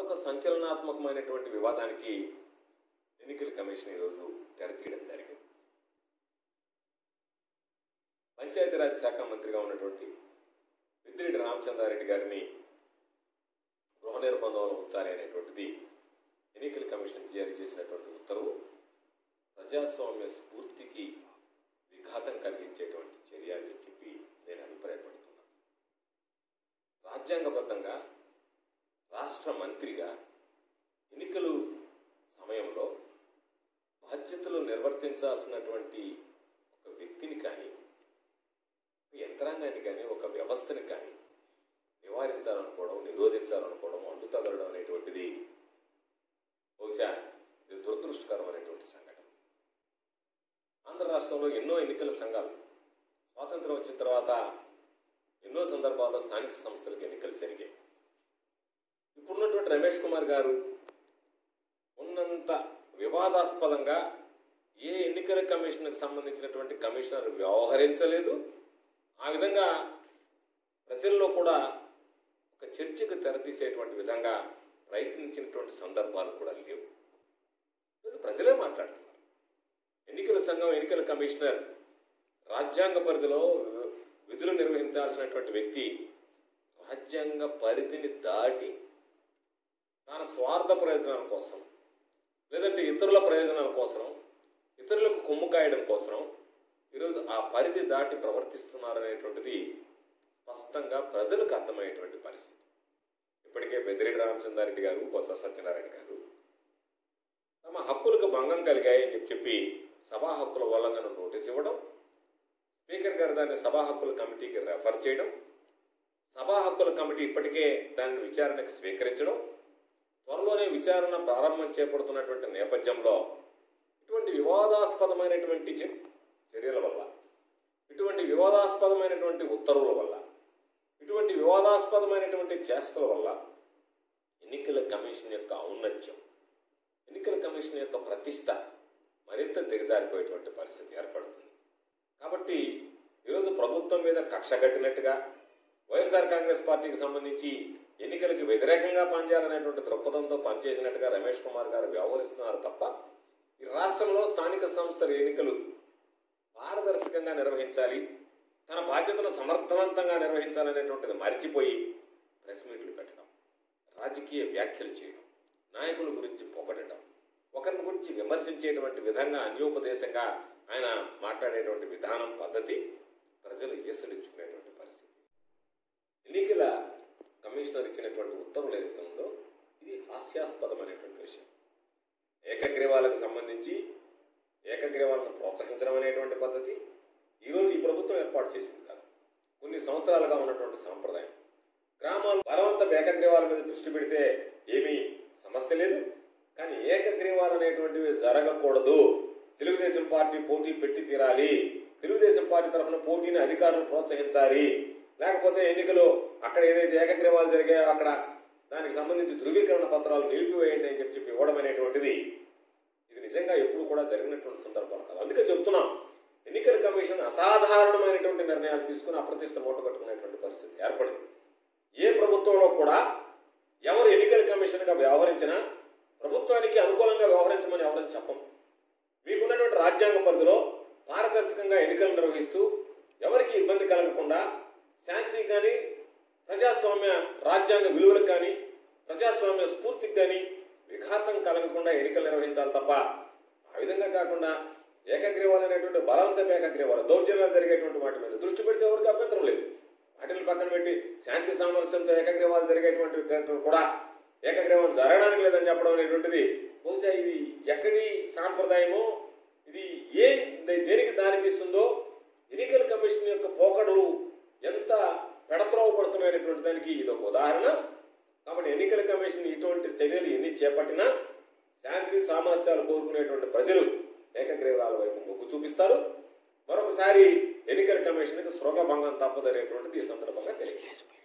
మరొక సంచలనాత్మకమైనటువంటి వివాదానికి ఎన్నికల కమిషన్ ఈరోజు తెరతీయడం జరిగింది పంచాయతీరాజ్ శాఖ మంత్రిగా ఉన్నటువంటి పెద్దిరెడ్డి రామచంద్రారెడ్డి గారిని గృహ నిర్బంధంలో ఉంచాలి అనేటువంటిది ఎన్నికల కమిషన్ జారీ చేసినటువంటి ఉత్తర్వు ప్రజాస్వామ్య స్ఫూర్తికి విఘాతం కలిగించేటువంటి చర్య అని చెప్పి నేను అభిప్రాయపడుతున్నాను రాజ్యాంగబద్ధంగా రాష్ట్ర మంత్రిగా ఎన్నికలు సమయంలో బాధ్యతలు నిర్వర్తించాల్సినటువంటి ఒక వ్యక్తిని కానీ ఒక యంత్రాంగాన్ని కానీ ఒక వ్యవస్థని కానీ నివారించాలనుకోవడం నిరోధించాలనుకోవడం అంటు తగలడం అనేటువంటిది బహుశా ఇది దురదృష్టకరమైనటువంటి సంఘటన ఆంధ్ర రాష్ట్రంలో ఎన్నో ఎన్నికల సంఘాలు స్వాతంత్రం వచ్చిన తర్వాత ఎన్నో సందర్భాల్లో స్థానిక సంస్థలకు ఎన్నికలు జరిగాయి ఇప్పుడున్నటువంటి రమేష్ కుమార్ గారు ఉన్నంత వివాదాస్పదంగా ఏ ఎన్నికల కమిషన్కి సంబంధించినటువంటి కమిషనర్ వ్యవహరించలేదు ఆ విధంగా ప్రజల్లో కూడా ఒక చర్చకు తెరతీసేటువంటి విధంగా ప్రయత్నించినటువంటి సందర్భాలు కూడా లేవు ఈరోజు ప్రజలే మాట్లాడుతున్నారు ఎన్నికల సంఘం ఎన్నికల కమిషనర్ రాజ్యాంగ పరిధిలో విధులు నిర్వహించాల్సినటువంటి వ్యక్తి రాజ్యాంగ పరిధిని దాటి తన స్వార్థ ప్రయోజనాల కోసం లేదంటే ఇతరుల ప్రయోజనాల కోసం ఇతరులకు కొమ్ము కాయడం కోసం ఈరోజు ఆ పరిధి దాటి ప్రవర్తిస్తున్నారనేటువంటిది స్పష్టంగా ప్రజలకు అర్థమయ్యేటువంటి పరిస్థితి ఇప్పటికే పెద్దిరెడ్డి రామచంద్రారెడ్డి గారు బొత్స సత్యనారాయణ గారు తమ హక్కులకు భంగం కలిగాయని చెప్పి చెప్పి సభా హక్కుల ఉల్లంఘన నోటీస్ ఇవ్వడం స్పీకర్ గారు దాన్ని సభా హక్కుల కమిటీకి రెఫర్ చేయడం సభా హక్కుల కమిటీ ఇప్పటికే దానిని విచారణకు స్వీకరించడం త్వరలోనే విచారణ ప్రారంభం చేపడుతున్నటువంటి నేపథ్యంలో ఇటువంటి వివాదాస్పదమైనటువంటి చ- చర్యల వల్ల ఇటువంటి వివాదాస్పదమైనటువంటి ఉత్తర్వుల వల్ల ఇటువంటి వివాదాస్పదమైనటువంటి చేష్టల వల్ల ఎన్నికల కమిషన్ యొక్క ఔన్నత్యం ఎన్నికల కమిషన్ యొక్క ప్రతిష్ట మరింత దిగజారిపోయేటువంటి పరిస్థితి ఏర్పడుతుంది కాబట్టి ఈరోజు ప్రభుత్వం మీద కక్ష కట్టినట్టుగా వైఎస్ఆర్ కాంగ్రెస్ పార్టీకి సంబంధించి ఎన్నికలకు వ్యతిరేకంగా పనిచేయాలనేటువంటి దృక్పథంతో పనిచేసినట్టుగా రమేష్ కుమార్ గారు వ్యవహరిస్తున్నారు తప్ప ఈ రాష్ట్రంలో స్థానిక సంస్థల ఎన్నికలు పారదర్శకంగా నిర్వహించాలి తన బాధ్యతను సమర్థవంతంగా నిర్వహించాలనేటువంటిది మరిచిపోయి ప్రెస్ మీట్లు పెట్టడం రాజకీయ వ్యాఖ్యలు చేయడం నాయకుల గురించి పొగడటం ఒకరిని గురించి విమర్శించేటువంటి విధంగా అన్యోపదేశంగా ఆయన మాట్లాడేటువంటి విధానం పద్ధతి ప్రజలు ఈసడించుకునేటువంటి పరిస్థితి ఎన్నికల కమిషనర్ ఇచ్చినటువంటి ఉత్తర్వులు ఏదైతే ఉందో ఇది హాస్యాస్పదమైనటువంటి విషయం ఏకగ్రీవాలకు సంబంధించి ఏకగ్రీవాలను ప్రోత్సహించడం అనేటువంటి పద్ధతి ఈరోజు ఈ ప్రభుత్వం ఏర్పాటు చేసింది కాదు కొన్ని సంవత్సరాలుగా ఉన్నటువంటి సాంప్రదాయం గ్రామాలు బలవంత ఏకగ్రీవాల మీద దృష్టి పెడితే ఏమీ సమస్య లేదు కానీ ఏకగ్రీవాలు అనేటువంటివి జరగకూడదు తెలుగుదేశం పార్టీ పోటీ పెట్టి తీరాలి తెలుగుదేశం పార్టీ తరఫున పోటీని అధికారులు ప్రోత్సహించాలి లేకపోతే ఎన్నికలు అక్కడ ఏదైతే ఏకగ్రీవాలు జరిగాయో అక్కడ దానికి సంబంధించి ధృవీకరణ పత్రాలు నిలిపివేయండి అని చెప్పి చెప్పి ఇవ్వడం అనేటువంటిది ఇది నిజంగా ఎప్పుడు కూడా జరిగినటువంటి సందర్భాలు కాదు అందుకే చెప్తున్నాం ఎన్నికల కమిషన్ అసాధారణమైనటువంటి నిర్ణయాలు తీసుకుని అప్రతిష్ట మూట కట్టుకునేటువంటి పరిస్థితి ఏర్పడింది ఏ ప్రభుత్వంలో కూడా ఎవరు ఎన్నికల కమిషన్గా వ్యవహరించినా ప్రభుత్వానికి అనుకూలంగా వ్యవహరించమని ఎవరని చెప్పం మీకున్నటువంటి రాజ్యాంగ పరిధిలో పారదర్శకంగా ఎన్నికలు నిర్వహిస్తూ ఎవరికి ఇబ్బంది కలగకుండా శాంతి కానీ ప్రజాస్వామ్య రాజ్యాంగ విలువలకు కానీ ప్రజాస్వామ్య స్ఫూర్తికి కానీ విఘాతం కలగకుండా ఎన్నికలు నిర్వహించాలి తప్ప ఆ విధంగా కాకుండా ఏకగ్రీవాలు అనేటువంటి బలవంత ఏకగ్రీవాలు దౌర్జన్యాలు జరిగేటువంటి వాటి మీద దృష్టి పెడితే ఎవరికి అభ్యంతరం లేదు వాటిని పక్కన పెట్టి శాంతి సామరస్యంతో ఏకగ్రీవాలు జరిగేటువంటి క- కూడా ఏకగ్రీవం జరగడానికి లేదని చెప్పడం అనేటువంటిది బహుశా ఇది ఎక్కడి సాంప్రదాయమో ఇది ఏ దే- దేనికి దారితీస్తుందో ఎన్నికల కమిషన్ యొక్క పోకడలు ఎంత పెడత్రోవ పడుతున్నాయనేటువంటి దానికి ఇది ఒక ఉదాహరణ కాబట్టి ఎన్నికల కమిషన్ ఇటువంటి చర్యలు ఎన్ని చేపట్టినా శాంతి సామరస్యాలు కోరుకునేటువంటి ప్రజలు ఏకగ్రీవాల వైపు మొగ్గు చూపిస్తారు మరొకసారి ఎన్నికల కమిషన్కి శృగభంగం తప్పదనేటువంటిది ఈ సందర్భంగా తెలియజేస్తుంది